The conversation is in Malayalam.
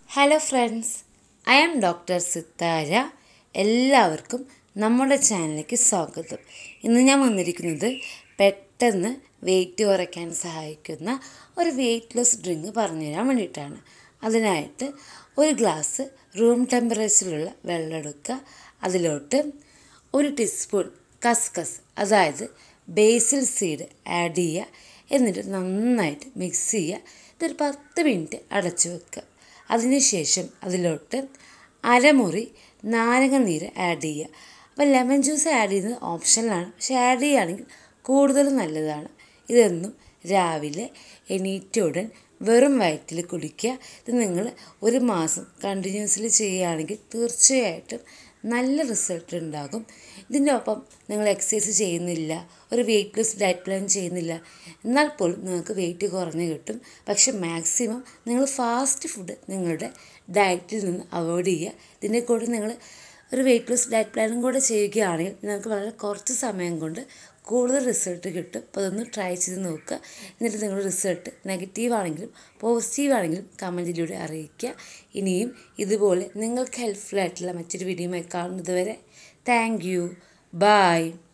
hello friends I am doctor Sithara എല്ലാവർക്കും നമ്മുടെ ചാനലിലേക്ക് സ്വാഗതം ഇന്ന് ഞാൻ വന്നിരിക്കുന്നത് പെട്ടെന്ന് വെയിറ്റ് കുറയ്ക്കാൻ സഹായിക്കുന്ന ഒരു വെയിറ്റ് ലോസ് ഡ്രിങ്ക് പറഞ്ഞുതരാൻ വേണ്ടിയിട്ടാണ് അതിനായിട്ട് ഒരു ഗ്ലാസ് റൂം ടെമ്പറേച്ചറിലുള്ള വെള്ളം എടുക്കുക അതിലോട്ട് ഒരു ടീസ്പൂൺ കസ്കസ് അതായത് ബേസിൽ സീഡ് ആഡ് ചെയ്യുക എന്നിട്ട് നന്നായിട്ട് മിക്സ് ചെയ്യുക ഇതൊരു പത്ത് മിനിറ്റ് അടച്ചു വെക്കുക അതിനുശേഷം അതിലോട്ട് അരമുറി നാരങ്ങ നീര് ആഡ് ചെയ്യുക അപ്പോൾ ലെമൺ ജ്യൂസ് ആഡ് ചെയ്യുന്നത് ഓപ്ഷനിലാണ് പക്ഷേ ആഡ് ചെയ്യുകയാണെങ്കിൽ കൂടുതൽ നല്ലതാണ് ഇതെന്നും രാവിലെ എണീറ്റ ഉടൻ വെറും വയറ്റിൽ കുടിക്കുക ഇത് നിങ്ങൾ ഒരു മാസം കണ്ടിന്യൂസ്ലി ചെയ്യുകയാണെങ്കിൽ തീർച്ചയായിട്ടും നല്ല റിസൾട്ട് ഉണ്ടാകും ഇതിൻ്റെ ഒപ്പം നിങ്ങൾ എക്സസൈസ് ചെയ്യുന്നില്ല ഒരു വെയിറ്റ് ലോസ് ഡയറ്റ് പ്ലാൻ ചെയ്യുന്നില്ല എന്നാൽ പോലും നിങ്ങൾക്ക് വെയിറ്റ് കുറഞ്ഞ് കിട്ടും പക്ഷെ മാക്സിമം നിങ്ങൾ ഫാസ്റ്റ് ഫുഡ് നിങ്ങളുടെ ഡയറ്റിൽ നിന്ന് അവോയ്ഡ് ചെയ്യുക ഇതിൻ്റെ കൂടെ നിങ്ങൾ ഒരു വെയിറ്റ് ലോസ് ഡയറ്റ് പ്ലാനും കൂടെ ചെയ്യുകയാണെങ്കിൽ നിങ്ങൾക്ക് വളരെ കുറച്ച് സമയം കൊണ്ട് കൂടുതൽ റിസൾട്ട് കിട്ടും അപ്പോൾ അതൊന്ന് ട്രൈ ചെയ്ത് നോക്കുക എന്നിട്ട് നിങ്ങളുടെ റിസൾട്ട് നെഗറ്റീവ് ആണെങ്കിലും പോസിറ്റീവ് ആണെങ്കിലും കമൻറ്റിലൂടെ അറിയിക്കുക ഇനിയും ഇതുപോലെ നിങ്ങൾക്ക് ഹെൽപ്ഫുൾ ആയിട്ടുള്ള മറ്റൊരു വീഡിയോയുമായി കാണുന്നത് വരെ താങ്ക് യു ബൈ